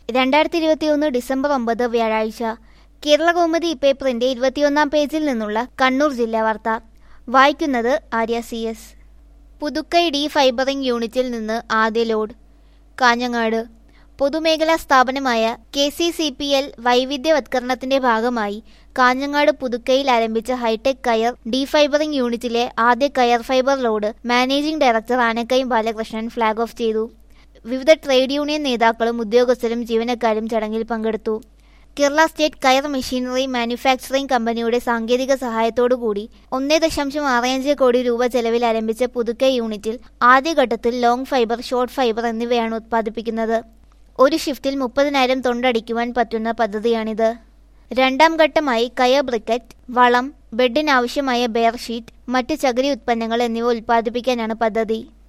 രണ്ടായിരത്തി ഇരുപത്തിയൊന്ന് ഡിസംബർ ഒമ്പത് വ്യാഴാഴ്ച കേരള കൗമുദി പേപ്പറിന്റെ ഇരുപത്തിയൊന്നാം പേജിൽ നിന്നുള്ള കണ്ണൂർ ജില്ലാ വാർത്ത വായിക്കുന്നത് Arya C S Puthukkai defibering unit നിന്ന് ആദ്യ ലോഡ് കാഞ്ഞങ്ങാട് പൊതുമേഖലാ സ്ഥാപനമായ K C C P L വൈവിധ്യവത്കരണത്തിന്റെ ഭാഗമായി കാഞ്ഞങ്ങാട് പുതുക്കയിൽ ആരംഭിച്ച ഹൈടെക് കയർ ഡീഫൈബറിംഗ് യൂണിറ്റിലെ ആദ്യ കയർ fibre load managing director Anakkayam Balakrishnan flag off ചെയ്തു വിവിധ ട്രേഡ് യൂണിയൻ നേതാക്കളും ഉദ്യോഗസ്ഥരും ജീവനക്കാരും ചടങ്ങിൽ പങ്കെടുത്തു കേരള സ്റ്റേറ്റ് കയർ മെഷീനറി മാനുഫാക്ചറിംഗ് കമ്പനിയുടെ സാങ്കേതിക സഹായത്തോടുകൂടി ഒന്നേ ദശാംശം ആറ് അഞ്ച് കോടി രൂപ ചെലവിൽ ആരംഭിച്ച പുതുക്കൈ യൂണിറ്റിൽ ആദ്യഘട്ടത്തിൽ ലോങ് ഫൈബർ ഷോർട്ട് ഫൈബർ എന്നിവയാണ് ഉത്പാദിപ്പിക്കുന്നത് ഒരു ഷിഫ്റ്റിൽ മുപ്പതിനായിരം തൊണ്ടടിക്കുവാൻ പറ്റുന്ന പദ്ധതിയാണിത് രണ്ടാം ഘട്ടമായി കയർ ബ്രിക്കറ്റ് വളം ബെഡിനാവശ്യമായ ബെയർ ഷീറ്റ് മറ്റ് ചകിരി ഉത്പന്നങ്ങൾ എന്നിവ ഉൽപ്പാദിപ്പിക്കാനാണ് പദ്ധതി